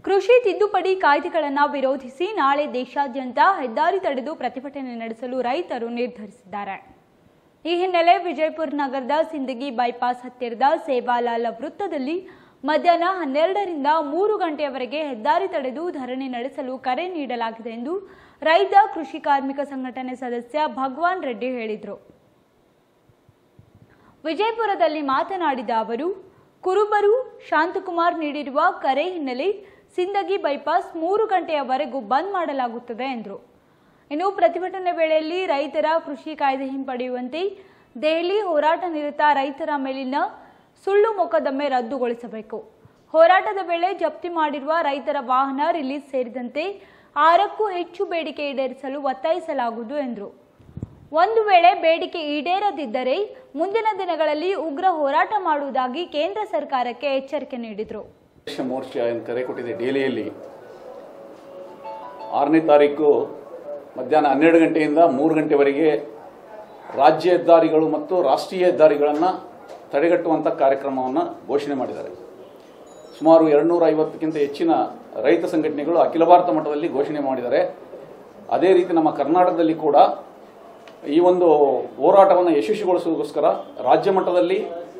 ಕೃಷಿ ತಿದ್ದುಪಡಿ ಕಾಯ್ದೆಗಳನ್ನು ವಿರೋಧಿಸಿ ನಾಳೆ ದೇಶಾದ್ಯಂತ ಹೆದ್ದಾರಿ ತಡೆದು ಪ್ರತಿಭಟನೆ ನಡೆಸಲು ರೈತರು ನಿರ್ಧರಿಸಿದ್ದಾರೆ ಈ ಹಿನ್ನೆಲೆ ವಿಜಯಪುರ ನಗರದ ಸಿಂದಗಿ ಬೈಪಾಸ್ ಹತ್ತಿರದ ಸೇವಾಲಾಲ ವೃತ್ತದಲ್ಲಿ ಮಧ್ಯಾಹ್ನ ಹನ್ನೆರಡರಿಂದ ಮೂರು ಗಂಟೆಯವರೆಗೆ ಹೆದ್ದಾರಿ ತಡೆದು ಧರಣಿ ನಡೆಸಲು ಕರೆ ನೀಡಲಾಗಿದೆ ಎಂದು ರೈತ ಕೃಷಿ ಕಾರ್ಮಿಕ ಸಂಘಟನೆ ಸದಸ್ಯ ಭಗವಾನ್ ರೆಡ್ಡಿ ಹೇಳಿದರು ವಿಜಯಪುರದಲ್ಲಿ ಮಾತನಾಡಿದ ಅವರು ಕುರುಬರು ಶಾಂತಕುಮಾರ್ ನೀಡಿರುವ ಕರೆ ಹಿನ್ನೆಲೆ ಸಿಂದಗಿ ಬೈಪಾಸ್ ಮೂರು ಗಂಟೆಯವರೆಗೂ ಬಂದ್ ಮಾಡಲಾಗುತ್ತದೆ ಎಂದರು ಇನ್ನು ಪ್ರತಿಭಟನೆ ವೇಳೆಯಲ್ಲಿ ರೈತರ ಕೃಷಿ ಕಾಯ್ದೆ ಹಿಂಪಡೆಯುವಂತೆ ದೆಹಲಿ ಹೋರಾಟ ನಿರತ ರೈತರ ಮೇಲಿನ ಸುಳ್ಳು ಮೊಕದ್ದಮೆ ರದ್ದುಗೊಳಿಸಬೇಕು ಹೋರಾಟದ ವೇಳೆ ಜಪ್ತಿ ಮಾಡಿರುವ ರೈತರ ವಾಹನ ರಿಲೀಸ್ ಸೇರಿದಂತೆ ಆರಕ್ಕೂ ಹೆಚ್ಚು ಬೇಡಿಕೆ ಈಡೇರಿಸಲು ಒತ್ತಾಯಿಸಲಾಗುವುದು ಎಂದರು ಒಂದು ವೇಳೆ ಬೇಡಿಕೆ ಈಡೇರದಿದ್ದರೆ ಮುಂದಿನ ದಿನಗಳಲ್ಲಿ ಉಗ್ರ ಹೋರಾಟ ಮಾಡುವುದಾಗಿ ಕೇಂದ್ರ ಸರ್ಕಾರಕ್ಕೆ ಎಚ್ಚರಿಕೆ ನೀಡಿದರು ದೇಶ ಮೋರ್ಚಾ ಎಂದು ಕರೆ ಕೊಟ್ಟಿದೆ ದೆಹಲಿಯಲ್ಲಿ ಆರನೇ ತಾರೀಕು ಮಧ್ಯಾಹ್ನ ಹನ್ನೆರಡು ಗಂಟೆಯಿಂದ ಮೂರು ಗಂಟೆವರೆಗೆ ರಾಜ್ಯ ಹೆದ್ದಾರಿಗಳು ಮತ್ತು ರಾಷ್ಟ್ರೀಯ ಹೆದ್ದಾರಿಗಳನ್ನು ತಡೆಗಟ್ಟುವಂಥ ಕಾರ್ಯಕ್ರಮವನ್ನು ಘೋಷಣೆ ಮಾಡಿದ್ದಾರೆ ಸುಮಾರು ಎರಡುನೂರ ಐವತ್ತಕ್ಕಿಂತ ಹೆಚ್ಚಿನ ರೈತ ಸಂಘಟನೆಗಳು ಅಖಿಲ ಭಾರತ ಮಟ್ಟದಲ್ಲಿ ಘೋಷಣೆ ಮಾಡಿದ್ದಾರೆ ಅದೇ ರೀತಿ ನಮ್ಮ ಕರ್ನಾಟಕದಲ್ಲಿ ಕೂಡ ಈ ಒಂದು ಹೋರಾಟವನ್ನು ಯಶಸ್ವಿಗೊಳಿಸುವುದಕ್ಕೋಸ್ಕರ ರಾಜ್ಯ ಮಟ್ಟದಲ್ಲಿ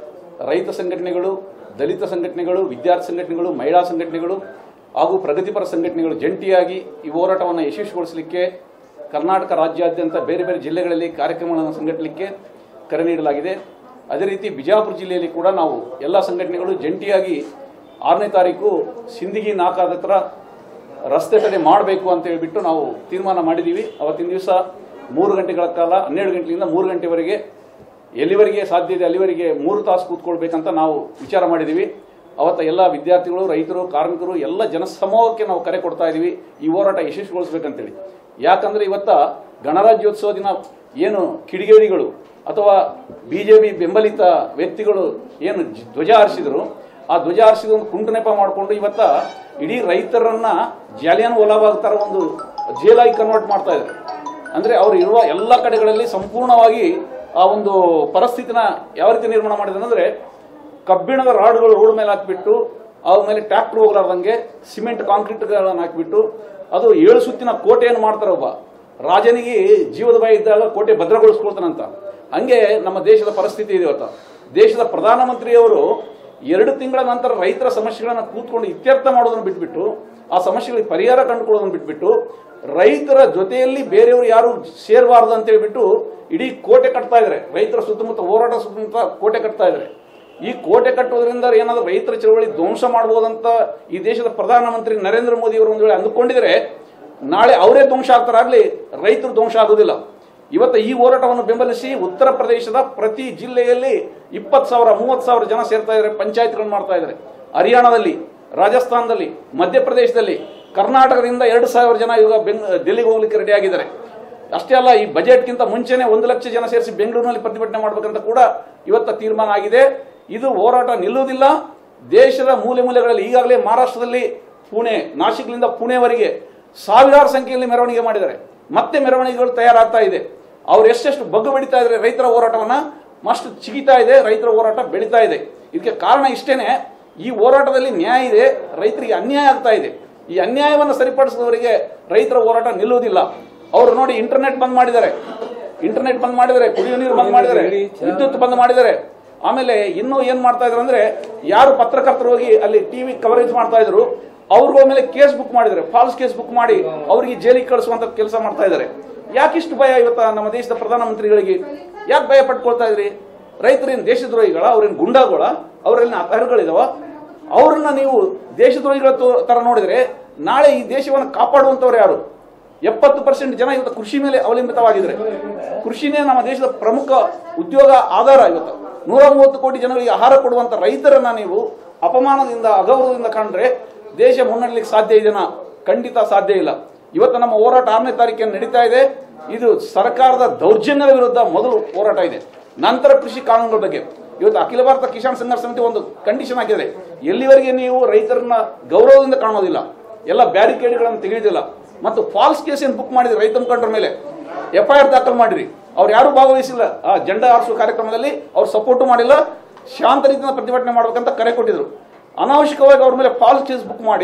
ರೈತ ಸಂಘಟನೆಗಳು ದಲಿತ ಸಂಘಟನೆಗಳು ವಿದ್ಯಾರ್ಥಿ ಸಂಘಟನೆಗಳು ಮಹಿಳಾ ಸಂಘಟನೆಗಳು ಹಾಗೂ ಪ್ರಗತಿಪರ ಸಂಘಟನೆಗಳು ಜಂಟಿಯಾಗಿ ಈ ಹೋರಾಟವನ್ನು ಯಶಸ್ವಿಗೊಳಿಸಲಿಕ್ಕೆ ಕರ್ನಾಟಕ ರಾಜ್ಯಾದ್ಯಂತ ಬೇರೆ ಬೇರೆ ಜಿಲ್ಲೆಗಳಲ್ಲಿ ಕಾರ್ಯಕ್ರಮಗಳನ್ನು ಸಂಘಟಿಸಲಿಕ್ಕೆ ಕರೆ ನೀಡಲಾಗಿದೆ ಅದೇ ರೀತಿ ಬಿಜಾಪುರ ಜಿಲ್ಲೆಯಲ್ಲಿ ಕೂಡ ನಾವು ಎಲ್ಲ ಸಂಘಟನೆಗಳು ಜಂಟಿಯಾಗಿ ಆರನೇ ತಾರೀಕು ಸಿಂದಗಿ ನಾಕಾದ ಹತ್ರ ರಸ್ತೆ ತಡೆ ಮಾಡಬೇಕು ಅಂತ ಹೇಳ್ಬಿಟ್ಟು ನಾವು ತೀರ್ಮಾನ ಮಾಡಿದ್ದೀವಿ ಅವತ್ತಿನ ದಿವಸ ಮೂರು ಗಂಟೆಗಳ ಕಾಲ ಹನ್ನೆರಡು ಗಂಟೆಯಿಂದ ಮೂರು ಗಂಟೆವರೆಗೆ ಎಲ್ಲಿವರೆಗೆ ಸಾಧ್ಯ ಇದೆ ಅಲ್ಲಿವರೆಗೆ ಮೂರು ತಾಸು ಕೂತ್ಕೊಳ್ಬೇಕಂತ ನಾವು ವಿಚಾರ ಮಾಡಿದ್ದೀವಿ ಅವತ್ತ ಎಲ್ಲ ವಿದ್ಯಾರ್ಥಿಗಳು ರೈತರು ಕಾರ್ಮಿಕರು ಎಲ್ಲ ಜನಸಮೂಹಕ್ಕೆ ನಾವು ಕರೆ ಕೊಡ್ತಾ ಇದ್ದೀವಿ ಈ ಹೋರಾಟ ಯಶಸ್ವಿಗೊಳಿಸ್ಬೇಕಂತೇಳಿ ಯಾಕಂದ್ರೆ ಇವತ್ತ ಗಣರಾಜ್ಯೋತ್ಸವ ದಿನ ಏನು ಕಿಡಿಗೇಡಿಗಳು ಅಥವಾ ಬಿಜೆಪಿ ಬೆಂಬಲಿತ ವ್ಯಕ್ತಿಗಳು ಏನು ಜ- ಧ್ವಜ ಹಾರಿಸಿದ್ರು ಆ ಧ್ವಜ ಹಾರಿಸಿದ ಒಂದು ಕುಂಟು ನೆಪ ಮಾಡಿಕೊಂಡು ಇವತ್ತ ಇಡೀ ರೈತರನ್ನ ಜಾಲಿಯನ್ ಒಲಾಬಾಗ್ ತರ ಒಂದು ಜೇಲಾಗಿ ಕನ್ವರ್ಟ್ ಮಾಡ್ತಾ ಇದ್ದಾರೆ ಅಂದ್ರೆ ಅವರು ಇರುವ ಎಲ್ಲ ಕಡೆಗಳಲ್ಲಿ ಸಂಪೂರ್ಣವಾಗಿ ಆ ಒಂದು ಪರಿಸ್ಥಿತಿನ ಯಾವ ರೀತಿ ನಿರ್ಮಾಣ ಮಾಡಿದ್ದಾರೆ ಅಂದ್ರೆ ಕಬ್ಬಿಣದ ರಾಡ್ಗಳು ರೋಡ್ ಮೇಲೆ ಹಾಕ್ಬಿಟ್ಟು ಅದ್ರ ಮೇಲೆ ಟ್ರ್ಯಾಕ್ಟರ್ ಹೋಗ್ಲಾರ್ದಂಗೆ ಸಿಮೆಂಟ್ ಕಾಂಕ್ರೀಟ್ಗಳನ್ನು ಹಾಕ್ಬಿಟ್ಟು ಅದು ಏಳು ಸುತ್ತಿನ ಕೋಟೆಯನ್ನು ಮಾಡ್ತಾರೆ ಒಬ್ಬ ರಾಜನಿಗೆ ಜೀವದ ಭಯ ಇದ್ದಾಗ ಕೋಟೆ ಭದ್ರಗೊಳಿಸ್ಕೊಳ್ತಾನಂತ ಹಂಗೆ ನಮ್ಮ ದೇಶದ ಪರಿಸ್ಥಿತಿ ಇದೆ ಇವತ್ತು ದೇಶದ ಪ್ರಧಾನಮಂತ್ರಿಯವರು ಎರಡು ತಿಂಗಳ ನಂತರ ರೈತರ ಸಮಸ್ಯೆಗಳನ್ನು ಕೂತ್ಕೊಂಡು ಇತ್ಯರ್ಥ ಮಾಡೋದನ್ನು ಬಿಟ್ಬಿಟ್ಟು ಆ ಸಮಸ್ಯೆಗಳಿಗೆ ಪರಿಹಾರ ಕಂಡುಕೊಳ್ಳೋದನ್ನು ಬಿಟ್ಬಿಟ್ಟು ರೈತರ ಜೊತೆಯಲ್ಲಿ ಬೇರೆಯವರು ಯಾರು ಸೇರಬಾರದು ಅಂತ ಹೇಳ್ಬಿಟ್ಟು ಇಡೀ ಕೋಟೆ ಕಟ್ತಾ ಇದ್ದಾರೆ ರೈತರ ಸುತ್ತಮುತ್ತ ಹೋರಾಟ ಸುತ್ತಮುತ್ತ ಕೋಟೆ ಕಟ್ತಾ ಇದ್ದಾರೆ ಈ ಕೋಟೆ ಕಟ್ಟುವುದರಿಂದ ಏನಾದರೂ ರೈತರ ಚಳವಳಿ ಧ್ವಂಸ ಮಾಡಬಹುದಂತ ಈ ದೇಶದ ಪ್ರಧಾನಮಂತ್ರಿ ನರೇಂದ್ರ ಮೋದಿ ಅವರು ಒಂದು ವೇಳೆ ಅಂದುಕೊಂಡಿದ್ರೆ ನಾಳೆ ಅವರೇ ಧ್ವಂಸ ಆಗ್ತಾರಾಗ್ಲಿ ರೈತರು ಧ್ವಂಸ ಆಗುದಿಲ್ಲ ಇವತ್ತು ಈ ಹೋರಾಟವನ್ನು ಬೆಂಬಲಿಸಿ ಉತ್ತರ ಪ್ರದೇಶದ ಪ್ರತಿ ಜಿಲ್ಲೆಯಲ್ಲಿ ಇಪ್ಪತ್ತು ಸಾವಿರ ಮೂವತ್ತು ಸಾವಿರ ಜನ ಸೇರ್ತಾ ಇದ್ದಾರೆ ಪಂಚಾಯತ್ಗಳನ್ನು ಮಾಡ್ತಾ ಇದ್ದಾರೆ ಹರಿಯಾಣದಲ್ಲಿ ರಾಜಸ್ಥಾನದಲ್ಲಿ ಮಧ್ಯಪ್ರದೇಶದಲ್ಲಿ ಕರ್ನಾಟಕದಿಂದ ಎರಡು ಸಾವಿರ ಜನ ಇವಾಗ ಬೆಂಗ್ ಡೆಲ್ಲಿಗೆ ಹೋಗ್ಲಿಕ್ಕೆ ರೆಡಿ ಆಗಿದ್ದಾರೆ ಅಷ್ಟೇ ಅಲ್ಲ ಈ ಬಜೆಟ್ಗಿಂತ ಮುಂಚೆನೆ ಒಂದು ಲಕ್ಷ ಜನ ಸೇರಿಸಿ ಬೆಂಗಳೂರಿನಲ್ಲಿ ಪ್ರತಿಭಟನೆ ಮಾಡಬೇಕಂತ ಕೂಡ ಇವತ್ತ ತೀರ್ಮಾನ ಆಗಿದೆ ಇದು ಹೋರಾಟ ನಿಲ್ಲುವುದಿಲ್ಲ ದೇಶದ ಮೂಲೆ ಮೂಲೆಗಳಲ್ಲಿ ಈಗಾಗಲೇ ಮಹಾರಾಷ್ಟ್ರದಲ್ಲಿ ಪುಣೆ ನಾಸಿಕ್ಲಿಂದ ಪುಣೆವರೆಗೆ ಸಾವಿರಾರು ಸಂಖ್ಯೆಯಲ್ಲಿ ಮೆರವಣಿಗೆ ಮಾಡಿದ್ದಾರೆ ಮತ್ತೆ ಮೆರವಣಿಗೆಗಳು ತಯಾರಾಗ್ತಾ ಇದೆ ಅವ್ರು ಎಷ್ಟೆಷ್ಟು ಬಗ್ಗು ಬೆಳೀತಾ ಇದ್ದಾರೆ ರೈತರ ಹೋರಾಟವನ್ನ ಮಸ್ತ್ ಚಿಗಿತಾ ಇದೆ ರೈತರ ಹೋರಾಟ ಬೆಳೀತಾ ಇದೆ ಇದಕ್ಕೆ ಕಾರಣ ಇಷ್ಟೇನೆ ಈ ಹೋರಾಟದಲ್ಲಿ ನ್ಯಾಯ ಇದೆ ರೈತರಿಗೆ ಅನ್ಯಾಯ ಆಗ್ತಾ ಇದೆ ಈ ಅನ್ಯಾಯವನ್ನು ಸರಿಪಡಿಸಿದವರಿಗೆ ರೈತರ ಹೋರಾಟ ನಿಲ್ಲುವುದಿಲ್ಲ ಅವರು ನೋಡಿ ಇಂಟರ್ನೆಟ್ ಬಂದ್ ಮಾಡಿದ್ದಾರೆ ಇಂಟರ್ನೆಟ್ ಬಂದ್ ಮಾಡಿದ್ದಾರೆ ಕುಡಿಯುವ ನೀರು ಬಂದ್ ಮಾಡಿದ್ದಾರೆ ವಿದ್ಯುತ್ ಬಂದ್ ಮಾಡಿದ್ದಾರೆ ಆಮೇಲೆ ಇನ್ನೂ ಏನ್ ಮಾಡ್ತಾ ಇದ್ರು ಅಂದ್ರೆ ಯಾರು ಪತ್ರಕರ್ತರು ಹೋಗಿ ಅಲ್ಲಿ ಟಿವಿ ಕವರೇಜ್ ಮಾಡ್ತಾ ಇದ್ರು ಅವ್ರಿಗಳ ಮೇಲೆ ಕೇಸ್ ಬುಕ್ ಮಾಡಿದ್ದಾರೆ ಫಾಲ್ಸ್ ಕೇಸ್ ಬುಕ್ ಮಾಡಿ ಅವರಿಗೆ ಜೈಲಿಗೆ ಕಳಿಸುವಂತ ಕೆಲಸ ಮಾಡ್ತಾ ಇದ್ದಾರೆ ಯಾಕಿಷ್ಟು ಭಯ ಇವತ್ತ ನಮ್ಮ ದೇಶದ ಪ್ರಧಾನಮಂತ್ರಿಗಳಿಗೆ ಯಾಕೆ ಭಯ ಪಟ್ಕೊಳ್ತಾ ಇದ್ರಿ ರೈತರೇನು ದೇಶದ್ರೋಹಿಗಳ ಅವ್ರೇನು ಗುಂಡಾಗಳ ಅವರಲ್ಲಿ ಅರ್ಹಗಳಿದಾವ ಅವ್ರನ್ನ ನೀವು ದೇಶದ್ರೋಹಿಗಳ ತೋ- ತರ ನೋಡಿದ್ರೆ ನಾಳೆ ಈ ದೇಶವನ್ನು ಕಾಪಾಡುವಂತವ್ರು ಯಾರು ಎಪ್ಪತ್ತು ಪರ್ಸೆಂಟ್ ಜನ ಇವತ್ತು ಕೃಷಿ ಮೇಲೆ ಅವಲಂಬಿತವಾಗಿದ್ದಾರೆ ಕೃಷಿನೇ ನಮ್ಮ ದೇಶದ ಪ್ರಮುಖ ಉದ್ಯೋಗ ಆಧಾರ ಇವತ್ತು ನೂರ ಮೂವತ್ತು ಕೋಟಿ ಜನರಿಗೆ ಆಹಾರ ಕೊಡುವಂತ ರೈತರನ್ನ ನೀವು ಅಪಮಾನದಿಂದ ಅಗೌರವದಿಂದ ಕಂಡ್ರೆ ದೇಶ ಮುನ್ನಡೆಯಲಿಕ್ಕೆ ಸಾಧ್ಯ ಇದೆನಾ ಖಂಡಿತ ಸಾಧ್ಯ ಇಲ್ಲ ಇವತ್ತು ನಮ್ಮ ಹೋರಾಟ ಆರನೇ ತಾರೀಕಿನ ನಡೀತಾ ಇದೆ ಇದು ಸರ್ಕಾರದ ದೌರ್ಜನ್ಯದ ವಿರುದ್ಧ ಮೊದಲು ಹೋರಾಟ ಇದೆ ನಂತರ ಕೃಷಿ ಕಾನೂನುಗಳ ಬಗ್ಗೆ ಇವತ್ತು ಅಖಿಲ ಭಾರತ ಕಿಸಾನ್ ಸಂಘರ್ಷ ಸಮಿತಿ ಒಂದು ಕಂಡೀಷನ್ ಹಾಕಿದೆ ಎಲ್ಲಿವರೆಗೆ ನೀವು ರೈತರನ್ನ ಗೌರವದಿಂದ ಕಾಣೋದಿಲ್ಲ ಎಲ್ಲ ಬ್ಯಾರಿಕೇಡ್ಗಳನ್ನು ತೆಗೆಯುವುದಿಲ್ಲ ಮತ್ತು ಫಾಲ್ಸ್ ಕೇಸ್ ಏನು ಬುಕ್ ಮಾಡಿದ್ರಿ ರೈತ ಮುಖಂಡರ ಮೇಲೆ ಎಫ್ ಐ ಆರ್ ದಾಖಲು ಮಾಡಿರಿ ಅವ್ರು ಯಾರು ಭಾಗವಹಿಸಿಲ್ಲ ಆ ಜೆಂಡಾ ಆರಿಸುವ ಕಾರ್ಯಕ್ರಮದಲ್ಲಿ ಅವ್ರು ಸಪೋರ್ಟ್ ಮಾಡಿಲ್ಲ ಶಾಂತ ರೀತಿಯಿಂದ ಪ್ರತಿಭಟನೆ ಮಾಡ್ಬೇಕಂತ ಕರೆ ಕೊಟ್ಟಿದ್ರು ಅನಾವಶ್ಯಕವಾಗಿ ಅವ್ರ ಮೇಲೆ ಫಾಲ್ಸ್ ಕೇಸ್ ಬುಕ್ ಮಾಡಿ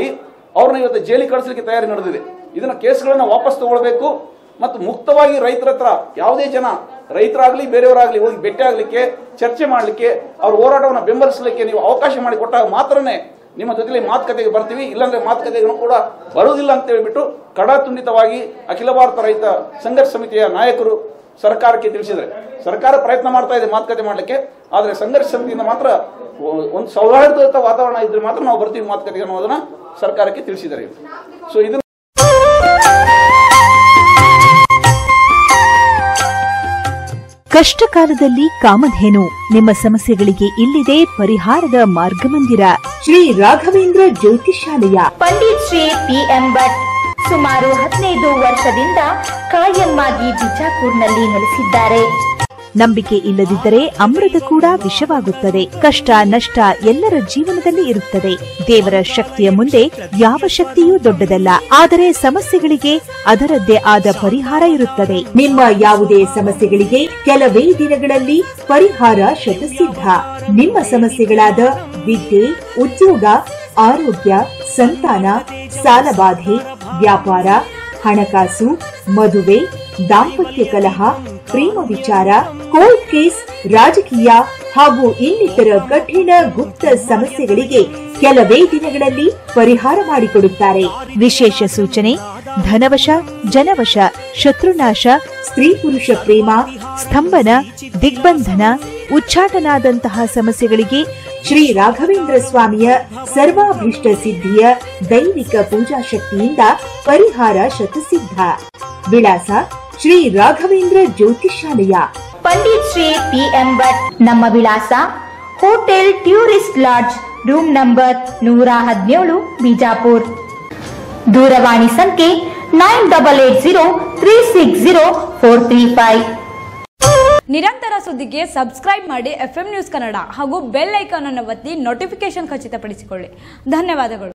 ಅವ್ರನ್ನ ಇವತ್ತು ಜೈಲಿಗೆ ಕಳಿಸಲಿಕ್ಕೆ ತಯಾರಿ ನಡೆದಿದೆ ಇದನ್ನ ಕೇಸ್ಗಳನ್ನ ವಾಪಸ್ ತಗೊಳ್ಬೇಕು ಮತ್ತು ಮುಕ್ತವಾಗಿ ರೈತರ ಹತ್ರ ಯಾವುದೇ ಜನ ರೈತರಾಗ್ಲಿ ಬೇರೆಯವರಾಗ್ಲಿ ಹೋಗಿ ಭೇಟಿ ಆಗ್ಲಿಕ್ಕೆ ಚರ್ಚೆ ಮಾಡಲಿಕ್ಕೆ ಅವ್ರ ಹೋರಾಟವನ್ನು ಬೆಂಬಲಿಸಲಿಕ್ಕೆ ನೀವು ಅವಕಾಶ ಮಾಡಿ ಕೊಟ್ಟಾಗ ಮಾತ್ರನೇ ನಿಮ್ಮ ಜೊತೆಲಿ ಮಾತುಕತೆಗೆ ಬರ್ತೀವಿ ಇಲ್ಲಾಂದ್ರೆ ಮಾತುಕತೆಗೂ ಕೂಡ ಬರುವುದಿಲ್ಲ ಅಂತ ಹೇಳ್ಬಿಟ್ಟು ಕಡಾತುಂಡಿತವಾಗಿ ಅಖಿಲ ಭಾರತ ರೈತ ಸಂಘರ್ಷ ಸಮಿತಿಯ ನಾಯಕರು ಸರ್ಕಾರಕ್ಕೆ ತಿಳಿಸಿದರೆ ಸರ್ಕಾರ ಪ್ರಯತ್ನ ಮಾಡ್ತಾ ಇದೆ ಮಾತುಕತೆ ಮಾಡಲಿಕ್ಕೆ ಆದರೆ ಸಂಘರ್ಷ ಸಮಿತಿಯಿಂದ ಮಾತ್ರ ಒ- ಒಂದು ಸೌಹಾರ್ದಯುತ ವಾತಾವರಣ ಇದ್ರೆ ಮಾತ್ರ ನಾವು ಬರ್ತೀವಿ ಮಾತುಕತೆಗೆ ಅನ್ನೋದನ್ನ ಸರ್ಕಾರಕ್ಕೆ ತಿಳಿಸಿದ್ದಾರೆ ಸೊ ಇದನ್ನ ಕಷ್ಟಕಾಲದಲ್ಲಿ ಕಾಮಧೇನು ನಿಮ್ಮ ಸಮಸ್ಯೆಗಳಿಗೆ ಇಲ್ಲಿದೆ ಪರಿಹಾರದ ಮಾರ್ಗಮಂದಿರ ಶ್ರೀ ರಾಘವೇಂದ್ರ ಜ್ಯೋತಿಷಾಲಯ ಪಂಡಿತ್ ಶ್ರೀ ಪಿ ಎಂ ಭಟ್ ಸುಮಾರು ಹದಿನೈದು ವರ್ಷದಿಂದ ಕಾಯಂ ಆಗಿ ಬಿಜಾಪುರ್ನಲ್ಲಿ ನೆಲೆಸಿದ್ದಾರೆ ನಂಬಿಕೆ ಇಲ್ಲದಿದ್ದರೆ ಅಮೃತ ಕೂಡ ವಿಷವಾಗುತ್ತದೆ ಕಷ್ಟ ನಷ್ಟ ಎಲ್ಲರ ಜೀವನದಲ್ಲಿ ಇರುತ್ತದೆ ದೇವರ ಶಕ್ತಿಯ ಮುಂದೆ ಯಾವ ಶಕ್ತಿಯೂ ದೊಡ್ಡದಲ್ಲ ಆದರೆ ಸಮಸ್ಯೆಗಳಿಗೆ ಅದರದ್ದೇ ಆದ ಪರಿಹಾರ ಇರುತ್ತದೆ ನಿಮ್ಮ ಯಾವುದೇ ಸಮಸ್ಯೆಗಳಿಗೆ ಕೆಲವೇ ದಿನಗಳಲ್ಲಿ ಪರಿಹಾರ ಶತಸಿದ್ಧ ನಿಮ್ಮ ಸಮಸ್ಯೆಗಳಾದ ವಿದ್ಯೆ ಉದ್ಯೋಗ ಆರೋಗ್ಯ ಸಂತಾನ ಸಾಲಬಾಧೆ ವ್ಯಾಪಾರ ಹಣಕಾಸು ಮದುವೆ ದಾಂಪತ್ಯ ಕಲಹ ಪ್ರೇಮ ವಿಚಾರ ಕೋರ್ಟ್ ಕೇಸ್ ರಾಜಕೀಯ ಹಾಗೂ ಇನ್ನಿತರ ಕಠಿಣ ಗುಪ್ತ ಸಮಸ್ಯೆಗಳಿಗೆ ಕೆಲವೇ ದಿನಗಳಲ್ಲಿ ಪರಿಹಾರ ಮಾಡಿಕೊಡುತ್ತಾರೆ ವಿಶೇಷ ಸೂಚನೆ ಧನವಶ ಜನವಶ ಶತ್ರುನಾಶ ಸ್ತ್ರೀ ಪುರುಷ ಪ್ರೇಮ ಸ್ತಂಭನ ದಿಗ್ಬಂಧನ ಉಚ್ಚಾಟನಾದಂತಹ ಸಮಸ್ಯೆಗಳಿಗೆ ಶ್ರೀ ರಾಘವೇಂದ್ರ ಸ್ವಾಮಿಯ ಸರ್ವಾಭೀಷ್ಟ ಸಿದ್ಧಿಯ ದೈವಿಕ ಪೂಜಾ ಶಕ್ತಿಯಿಂದ ಪರಿಹಾರ ಶತಸಿದ್ಧ ವಿಳಾಸ ಶ್ರೀ ರಾಘವೇಂದ್ರ ಜ್ಯೋತಿಷಾಲಯ ಪಂಡಿತ್ ಶ್ರೀ ಪಿ ಎಂ ಭಟ್ ನಮ್ಮ ವಿಳಾಸ hotel tourist lodge room number ನೂರ ಹದಿನೇಳು ಬಿಜಾಪುರ್ ದೂರವಾಣಿ ಸಂಖ್ಯೆ nine double eight zero three six zero four three five ನಿರಂತರ ಸುದ್ದಿಗೆ ಸಬ್ಸ್ಕ್ರೈಬ್ ಮಾಡಿ ಎಫ್ ನ್ಯೂಸ್ ಕನ್ನಡ ಹಾಗೂ ಬೆಲ್ ಐಕಾನ್ ಅನ್ನು ಒತ್ತಿ ನೋಟಿಫಿಕೇಶನ್ ಖಚಿತಪಡಿಸಿಕೊಳ್ಳಿ ಧನ್ಯವಾದಗಳು